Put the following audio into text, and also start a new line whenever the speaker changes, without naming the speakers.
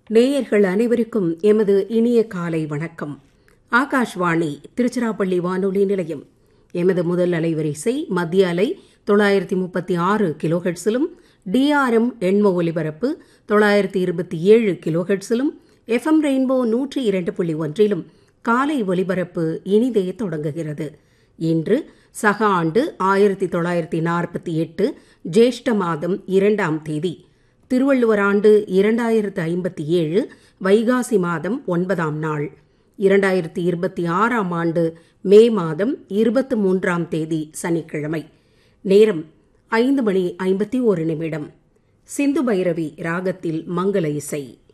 நேயர்கள் அனைவருக்கும் எமது இனிய காலை வணக்கம் ஆகாஷ்வாணி திருச்சிராப்பள்ளி வானொலி நிலையம் எமது முதல் அலைவரிசை மத்திய அலை தொள்ளாயிரத்தி முப்பத்தி ஆறு கிலோஹெட்ஸிலும் டிஆர்எம் எண்ம ஒலிபரப்பு தொள்ளாயிரத்தி இருபத்தி ஏழு கிலோஹெட்ஸிலும் எஃப்எம் ரெயின்போ நூற்றி இரண்டு புள்ளி ஒன்றிலும் காலை ஒலிபரப்பு இனிதே தொடங்குகிறது இன்று சக ஆண்டு ஆயிரத்தி தொள்ளாயிரத்தி நாற்பத்தி எட்டு ஜேஷ்ட மாதம் இரண்டாம் தேதி திருவள்ளுவர் ஆண்டு இரண்டாயிரத்து ஐம்பத்தி ஏழு வைகாசி மாதம் ஒன்பதாம் நாள் இரண்டாயிரத்தி இருபத்தி ஆறாம் ஆண்டு மே மாதம் இருபத்தி மூன்றாம் தேதி சனிக்கிழமை நேரம் ஐந்து மணி ஐம்பத்தி ஒரு நிமிடம் சிந்து பைரவி ராகத்தில் மங்கள இசை